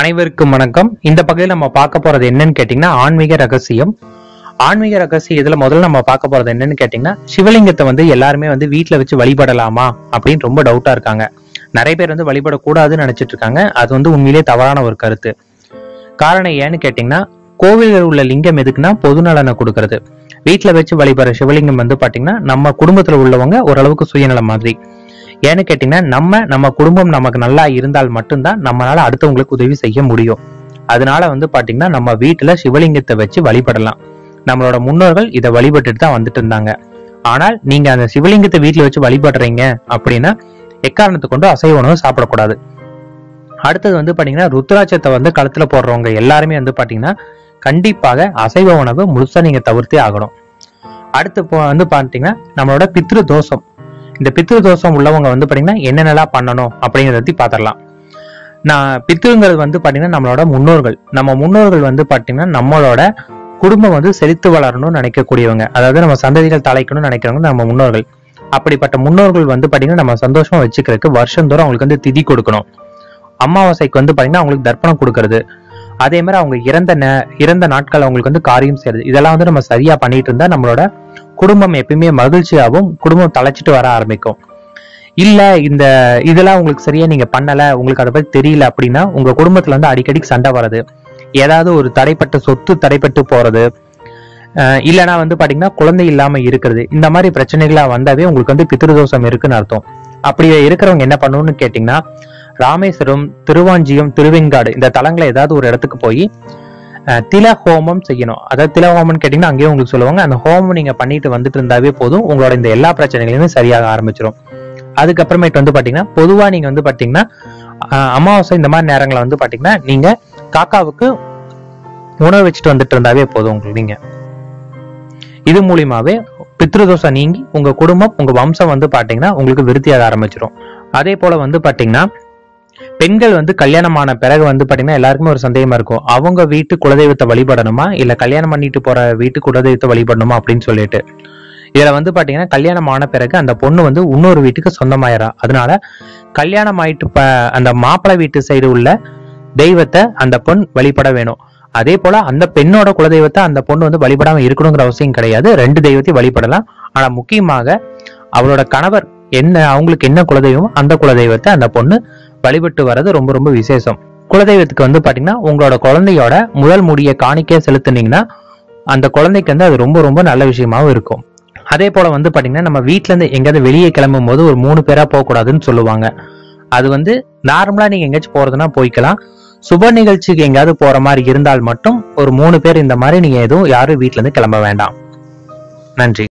அனைவருக்கும் வணக்கம் இந்த பகுதியில் நம்ம பார்க்க போறது என்னன்னு கேட்டீங்கன்னா ஆன்மீக ரகசியம் ஆன்மீக ரகசியம் இதுல முதல்ல நம்ம பார்க்க போறது என்னன்னு கேட்டீங்கன்னா சிவலிங்கத்தை வந்து எல்லாருமே வந்து வீட்ல வச்சு வழிபடலாமா அப்படின்னு ரொம்ப டவுட்டா இருக்காங்க நிறைய பேர் வந்து வழிபடக்கூடாதுன்னு நினைச்சிட்டு இருக்காங்க அது வந்து உண்மையிலேயே தவறான ஒரு கருத்து காரணம் ஏன்னு கேட்டீங்கன்னா கோவிலில் உள்ள லிங்கம் எதுக்குன்னா பொது நலனை கொடுக்கறது வீட்ல வச்சு வழிபடுற சிவலிங்கம் வந்து பாத்தீங்கன்னா நம்ம குடும்பத்துல உள்ளவங்க ஓரளவுக்கு சுயநலம் மாதிரி ஏன்னு கேட்டீங்கன்னா நம்ம நம்ம குடும்பம் நமக்கு நல்லா இருந்தால் மட்டும்தான் நம்மளால அடுத்தவங்களுக்கு உதவி செய்ய முடியும் அதனால வந்து பாத்தீங்கன்னா நம்ம வீட்டுல சிவலிங்கத்தை வச்சு வழிபடலாம் நம்மளோட முன்னோர்கள் இதை வழிபட்டுட்டு தான் வந்துட்டு இருந்தாங்க ஆனால் நீங்க அந்த சிவலிங்கத்தை வீட்டுல வச்சு வழிபடுறீங்க அப்படின்னா எக்காரணத்தை கொண்டு அசைவ உணவு சாப்பிடக்கூடாது அடுத்தது வந்து பாத்தீங்கன்னா ருத்ராட்சத்தை வந்து கழுத்துல போடுறவங்க எல்லாருமே வந்து பாத்தீங்கன்னா கண்டிப்பாக அசைவ உணவு முழுசா நீங்க தவிர்த்தே ஆகணும் அடுத்து இப்போ வந்து பாத்தீங்கன்னா நம்மளோட பித்ரு தோஷம் இந்த பித்ரு தோஷம் உள்ளவங்க வந்து பாத்தீங்கன்னா என்னென்னலாம் பண்ணணும் அப்படிங்கறத பத்தி பாத்திரலாம் நான் பித்ருங்கிறது வந்து பாத்தீங்கன்னா நம்மளோட முன்னோர்கள் நம்ம முன்னோர்கள் வந்து பாத்தீங்கன்னா நம்மளோட குடும்பம் வந்து செழித்து வளரணும்னு நினைக்கக்கூடியவங்க அதாவது நம்ம சந்ததிகள் தலைக்கணும்னு நினைக்கிறவங்க நம்ம முன்னோர்கள் அப்படிப்பட்ட முன்னோர்கள் வந்து பாத்தீங்கன்னா நம்ம சந்தோஷமா வச்சுக்கிறதுக்கு வருஷந்தோறும் அவங்களுக்கு வந்து திதி கொடுக்கணும் அமாவாசைக்கு வந்து பாத்தீங்கன்னா அவங்களுக்கு தர்ப்பணம் கொடுக்கறது அதே மாதிரி அவங்க இறந்த நே- இறந்த நாட்கள் அவங்களுக்கு வந்து காரியம் செய்யறது இதெல்லாம் வந்து நம்ம சரியா பண்ணிட்டு இருந்தா நம்மளோட குடும்பம் எப்பயுமே மகிழ்ச்சியாகவும் குடும்பம் தலைச்சிட்டு வர ஆரம்பிக்கும் இல்ல இந்த இதெல்லாம் உங்களுக்கு சரியா நீங்க பண்ணல உங்களுக்கு அதை பத்தி தெரியல அப்படின்னா உங்க குடும்பத்துல வந்து அடிக்கடி சண்டை வர்றது ஏதாவது ஒரு தடைப்பட்ட சொத்து தடைப்பட்டு போறது அஹ் இல்லைன்னா வந்து பாத்தீங்கன்னா குழந்தை இல்லாம இருக்கிறது இந்த மாதிரி பிரச்சனைகளா வந்தாவே உங்களுக்கு வந்து பித்ருதோஷம் இருக்குன்னு அர்த்தம் அப்படி இருக்கிறவங்க என்ன பண்ணணும்னு கேட்டீங்கன்னா ராமேஸ்வரம் திருவாஞ்சியம் திருவெங்காடு இந்த தலங்களை ஏதாவது ஒரு இடத்துக்கு போய் அஹ், தில ஹோமம் செய்யணும் அதாவது தில ஹோமம்னு கேட்டீங்கன்னா அங்கேயே உங்களுக்கு சொல்லுவாங்க அந்த ஹோமம் நீங்க பண்ணிட்டு வந்துட்டு இருந்தாவே போதும் உங்களோட இந்த எல்லா பிரச்சனைகளுமே சரியாக ஆரம்பிச்சிடும் அதுக்கப்புறமேட்டு வந்து பாத்தீங்கன்னா பொதுவா நீங்க வந்து பாத்தீங்கன்னா அஹ், அமாவாசை இந்த மாதிரி நேரங்களை வந்து பாத்தீங்கன்னா நீங்க காக்காவுக்கு உணவு வச்சுட்டு வந்துட்டு இருந்தாவே போதும் உங்களுக்கு நீங்க இது மூலியமாவே பித்ருதோஷம் நீங்கி உங்க குடும்பம் உங்க வம்சம் வந்து பாத்தீங்கன்னா உங்களுக்கு விருத்தியாக ஆரம்பிச்சிடும் அதே போல வந்து பாத்தீங்கன்னா பெண்கள் வந்து கல்யாணமான பிறகு வந்து பாத்தீங்கன்னா எல்லாருக்குமே ஒரு சந்தேகமா இருக்கும் அவங்க வீட்டு குலதெய்வத்தை வழிபடணுமா இல்ல கல்யாணம் பண்ணிட்டு போற வீட்டு குலதெய்வத்தை வழிபடணுமா அப்படின்னு சொல்லிட்டு இதுல வந்து பாத்தீங்கன்னா கல்யாணம் ஆன பிறகு அந்த பொண்ணு வந்து இன்னொரு வீட்டுக்கு சொந்தமாயிரா அதனால கல்யாணம் ஆயிட்டு ப- அந்த மாப்பிள்ளை வீட்டு சைடு உள்ள தெய்வத்தை அந்த பொண் வழிபட வேணும் அதே போல அந்த பெண்ணோட குலதெய்வத்தை அந்த பொண்ணு வந்து வழிபடாம இருக்கணுங்கிற அவசியம் கிடையாது ரெண்டு தெய்வத்தையும் வழிபடலாம் ஆனா முக்கியமாக அவளோட கணவர் என்ன அவங்களுக்கு என்ன குலதெய்வம் அந்த குலதெய்வத்தை அந்த பொண்ணு வழிபட்டு வர்றது ரொம்ப ரொம்ப விசேஷம் குலதெய்வத்துக்கு வந்து பாத்தீங்கன்னா உங்களோட குழந்தையோட முதல் முடியை காணிக்கை செலுத்துனீங்கன்னா அந்த குழந்தைக்கு வந்து அது ரொம்ப ரொம்ப நல்ல விஷயமாவும் இருக்கும் அதே போல வந்து பாத்தீங்கன்னா நம்ம வீட்ல இருந்து எங்கேயாவது வெளியே கிளம்பும் போது ஒரு மூணு பேரா போக கூடாதுன்னு சொல்லுவாங்க அது வந்து நார்மலா நீங்க எங்கேயாச்சும் போறதுன்னா போய்க்கலாம் சுப நிகழ்ச்சிக்கு எங்கேயாவது போற மாதிரி இருந்தால் மட்டும் ஒரு மூணு பேர் இந்த மாதிரி நீங்க எதுவும் யாரும் வீட்ல இருந்து கிளம்ப வேண்டாம் நன்றி